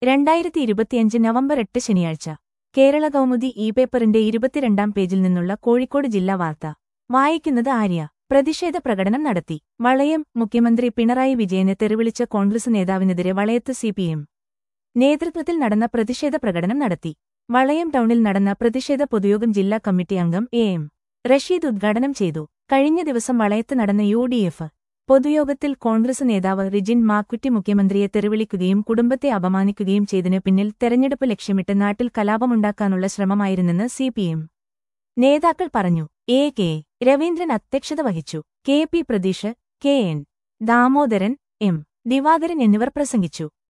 രണ്ടായിരത്തി ഇരുപത്തിയഞ്ച് നവംബർ എട്ട് ശനിയാഴ്ച കേരള കൗമുദി ഇ പേപ്പറിന്റെ ഇരുപത്തിരണ്ടാം പേജിൽ നിന്നുള്ള കോഴിക്കോട് ജില്ലാ വാർത്ത വായിക്കുന്നത് ആര്യ പ്രതിഷേധ പ്രകടനം നടത്തി വളയം മുഖ്യമന്ത്രി പിണറായി വിജയനെ തെറിവിളിച്ച കോൺഗ്രസ് നേതാവിനെതിരെ വളയത്ത് സിപിഎം നേതൃത്വത്തിൽ നടന്ന പ്രതിഷേധ പ്രകടനം നടത്തി വളയം ടൗണിൽ നടന്ന പ്രതിഷേധ പൊതുയോഗം ജില്ലാ കമ്മിറ്റി അംഗം എ എം റഷീദ് ഉദ്ഘാടനം ചെയ്തു കഴിഞ്ഞ ദിവസം വളയത്ത് നടന്ന യു ഡി എഫ് പൊതുയോഗത്തിൽ കോൺഗ്രസ് നേതാവ് റിജിൻ മാക്കുറ്റി മുഖ്യമന്ത്രിയെ തെറിവിളിക്കുകയും കുടുംബത്തെ അപമാനിക്കുകയും ചെയ്തതിനു പിന്നിൽ തെരഞ്ഞെടുപ്പ് ലക്ഷ്യമിട്ട് നാട്ടിൽ കലാപമുണ്ടാക്കാനുള്ള ശ്രമമായിരുന്നെന്ന് സിപിഎം നേതാക്കൾ പറഞ്ഞു എ കെ രവീന്ദ്രൻ അധ്യക്ഷത വഹിച്ചു K P Pratheesh K N Damodaran M Divakaran എന്നിവർ പ്രസംഗിച്ചു